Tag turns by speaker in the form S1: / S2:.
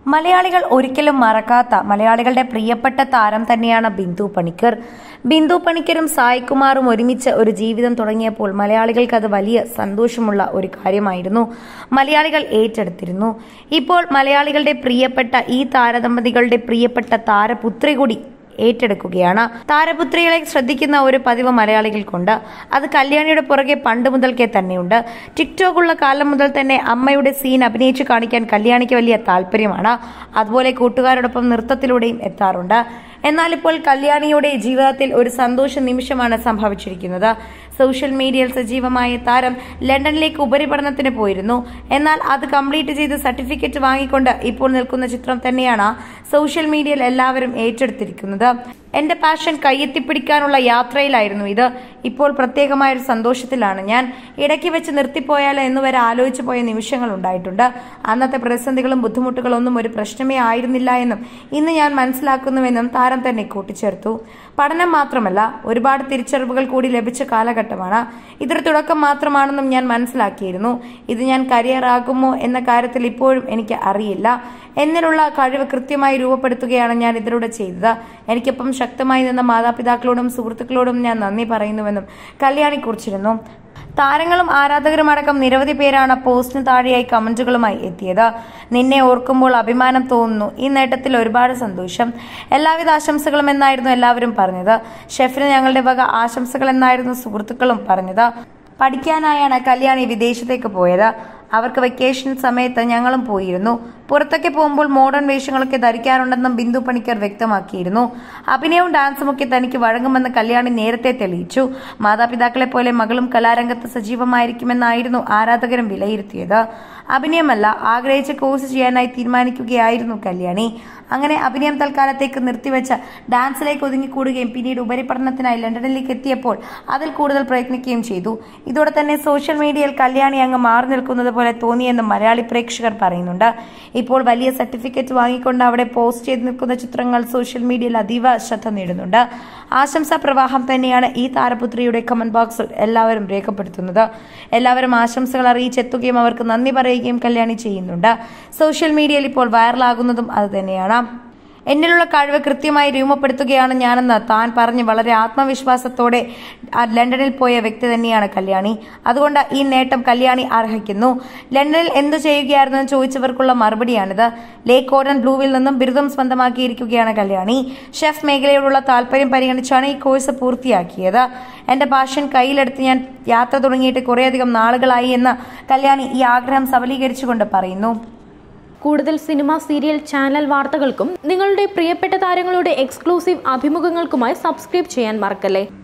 S1: മലയാളികൾ ഒരിക്കലും മറക്കാത്ത മലയാളികളുടെ പ്രിയപ്പെട്ട താരം തന്നെയാണ് ബിന്ദു പണിക്കർ ബിന്ദു പണിക്കരും സായ്കുമാറും ഒരുമിച്ച് ഒരു ജീവിതം തുടങ്ങിയപ്പോൾ മലയാളികൾക്ക് അത് വലിയ സന്തോഷമുള്ള ഒരു കാര്യമായിരുന്നു മലയാളികൾ ഏറ്റെടുത്തിരുന്നു ഇപ്പോൾ മലയാളികളുടെ പ്രിയപ്പെട്ട ഈ താരദമ്പതികളുടെ പ്രിയപ്പെട്ട താരപുത്രി കൂടി ഏറ്റെടുക്കുകയാണ് താരപുത്രികളെ ശ്രദ്ധിക്കുന്ന ഒരു പതിവ് മലയാളികൾക്കുണ്ട് അത് കല്യാണിയുടെ പുറകെ പണ്ട് മുതൽക്കേ തന്നെയുണ്ട് ടിക്ടോക്ക് ഉള്ള കാലം മുതൽ തന്നെ അമ്മയുടെ സീൻ അഭിനയിച്ചു കാണിക്കാൻ കല്യാണിക്ക് വലിയ താല്പര്യമാണ് അതുപോലെ കൂട്ടുകാരോടൊപ്പം നൃത്തത്തിലൂടെയും എത്താറുണ്ട് എന്നാൽ ഇപ്പോൾ കല്യാണിയുടെ ജീവിതത്തിൽ ഒരു സന്തോഷ നിമിഷമാണ് സംഭവിച്ചിരിക്കുന്നത് സോഷ്യൽ മീഡിയയിൽ സജീവമായ താരം ലണ്ടനിലേക്ക് ഉപരിപഠനത്തിന് പോയിരുന്നു എന്നാൽ അത് കംപ്ലീറ്റ് ചെയ്ത് സർട്ടിഫിക്കറ്റ് വാങ്ങിക്കൊണ്ട് ഇപ്പോൾ നിൽക്കുന്ന ചിത്രം തന്നെയാണ് സോഷ്യൽ മീഡിയയിൽ എല്ലാവരും ഏറ്റെടുത്തിരിക്കുന്നത് എന്റെ പാഷൻ കയ്യെത്തിപ്പിടിക്കാനുള്ള യാത്രയിലായിരുന്നു ഇത് ഇപ്പോൾ പ്രത്യേകമായ ഒരു സന്തോഷത്തിലാണ് ഞാൻ ഇടയ്ക്ക് വെച്ച് നിർത്തിപ്പോയാലോ എന്ന് വരെ ആലോചിച്ചു പോയ നിമിഷങ്ങൾ ഉണ്ടായിട്ടുണ്ട് അന്നത്തെ പ്രതിസന്ധികളും ബുദ്ധിമുട്ടുകളൊന്നും ഒരു പ്രശ്നമേ ആയിരുന്നില്ല എന്നും ഇന്ന് ഞാൻ മനസ്സിലാക്കുന്നുവെന്നും താരം തന്നെ കൂട്ടിച്ചേർത്തു പഠനം മാത്രമല്ല ഒരുപാട് തിരിച്ചറിവുകൾ കൂടി ലഭിച്ച കാലഘട്ടമാണ് ഇതൊരു തുടക്കം മാത്രമാണെന്നും ഞാൻ മനസ്സിലാക്കിയിരുന്നു ഇത് ഞാൻ കരിയർ ആകുമോ എന്ന കാര്യത്തിൽ ഇപ്പോഴും എനിക്ക് അറിയില്ല എന്നിലുള്ള കഴിവ് കൃത്യമായി രൂപപ്പെടുത്തുകയാണ് ഞാൻ ഇതിലൂടെ ചെയ്തത് എനിക്കൊപ്പം ശക്തമായി നിന്ന മാതാപിതാക്കളോടും സുഹൃത്തുക്കളോടും ഞാൻ നന്ദി പറയുന്നുവെന്നും കല്യാണി കുറിച്ചിരുന്നു താരങ്ങളും ആരാധകരും അടക്കം നിരവധി പേരാണ് പോസ്റ്റിന് താഴെയായി കമന്റുകളുമായി എത്തിയത് നിന്നെ ഓർക്കുമ്പോൾ അഭിമാനം തോന്നുന്നു ഈ നേട്ടത്തിൽ ഒരുപാട് സന്തോഷം എല്ലാവിധ ആശംസകളും എന്നായിരുന്നു എല്ലാവരും പറഞ്ഞത് ഷെഫിന് ഞങ്ങളുടെ വക ആശംസകൾ എന്നായിരുന്നു സുഹൃത്തുക്കളും പറഞ്ഞത് പഠിക്കാനായാണ് കല്യാണി വിദേശത്തേക്ക് പോയത് അവർക്ക് വെക്കേഷൻ സമയത്ത് ഞങ്ങളും പോയിരുന്നു പുറത്തൊക്കെ പോകുമ്പോൾ മോഡേൺ വേഷങ്ങളൊക്കെ ധരിക്കാറുണ്ടെന്നും ബിന്ദു പണിക്കർ വ്യക്തമാക്കിയിരുന്നു അഭിനയവും ഡാൻസും ഒക്കെ തനിക്ക് വഴങ്ങുമെന്ന് കല്യാണി നേരത്തെ തെളിയിച്ചു മാതാപിതാക്കളെ പോലെ മകളും കലാരംഗത്ത് സജീവമായിരിക്കുമെന്നായിരുന്നു ആരാധകരും വിലയിരുത്തിയത് അഭിനയമല്ല ആഗ്രഹിച്ച കോഴ്സ് ചെയ്യാനായി തീരുമാനിക്കുകയായിരുന്നു കല്യാണി അങ്ങനെ അഭിനയം തൽക്കാലത്തേക്ക് നിർത്തിവെച്ച ഡാൻസിലേക്ക് ഒതുങ്ങിക്കൂടുകയും പിന്നീട് ഉപരിപഠനത്തിനായി ലണ്ടനിലേക്ക് എത്തിയപ്പോൾ അതിൽ കൂടുതൽ പ്രയത്നിക്കുകയും ചെയ്തു ഇതോടെ തന്നെ സോഷ്യൽ മീഡിയയിൽ കല്യാണി അങ്ങ് മാറി നിൽക്കുന്നത് പോലെ തോന്നിയെന്ന് മലയാളി പ്രേക്ഷകർ പറയുന്നുണ്ട് ഇപ്പോൾ വലിയ സർട്ടിഫിക്കറ്റ് വാങ്ങിക്കൊണ്ട് അവിടെ പോസ്റ്റ് ചെയ്ത് നിൽക്കുന്ന ചിത്രങ്ങൾ സോഷ്യൽ മീഡിയയിൽ അതീവ ശ്രദ്ധ നേടുന്നുണ്ട് ആശംസാ പ്രവാഹം തന്നെയാണ് ഈ താരപുത്രിയുടെ കമന്റ് ബോക്സിൽ എല്ലാവരും രേഖപ്പെടുത്തുന്നത് എല്ലാവരും ആശംസകൾ അറിയിച്ചെത്തുകയും അവർക്ക് നന്ദി പറയുകയും കല്യാണി ചെയ്യുന്നുണ്ട് സോഷ്യൽ മീഡിയയിൽ ഇപ്പോൾ വൈറലാകുന്നതും അത് തന്നെയാണ് എന്നിലുള്ള കഴിവ് കൃത്യമായി രൂപപ്പെടുത്തുകയാണ് ഞാനെന്ന് താൻ പറഞ്ഞ് വളരെ ആത്മവിശ്വാസത്തോടെ ആ ലണ്ടനിൽ പോയ വ്യക്തി തന്നെയാണ് കല്യാണി അതുകൊണ്ട് ഈ നേട്ടം കല്യാണി അർഹിക്കുന്നു ലണ്ടനിൽ എന്തു ചെയ്യുകയായിരുന്നു എന്ന് ചോദിച്ചവർക്കുള്ള മറുപടിയാണിത് ലേക്ക് ഓരൻ ബ്ലൂവിൽ നിന്നും ബിരുദം സ്വന്തമാക്കിയിരിക്കുകയാണ് കല്യാണി ഷെഫ് മേഖലയോടുള്ള താല്പര്യം പരിഗണിച്ചാണ് ഈ കോഴ്സ് പൂർത്തിയാക്കിയത് എന്റെ പാഷൻ കയ്യിലെടുത്ത് ഞാൻ യാത്ര തുടങ്ങിയിട്ട് കുറേയധികം നാളുകളായി എന്ന് കല്യാണി ഈ ആഗ്രഹം സബലീകരിച്ചുകൊണ്ട് പറയുന്നു
S2: കൂടുതൽ സിനിമ സീരിയൽ ചാനൽ വാർത്തകൾക്കും നിങ്ങളുടെ പ്രിയപ്പെട്ട താരങ്ങളുടെ എക്സ്ക്ലൂസീവ് അഭിമുഖങ്ങൾക്കുമായി സബ്സ്ക്രൈബ് ചെയ്യാൻ മറക്കല്ലേ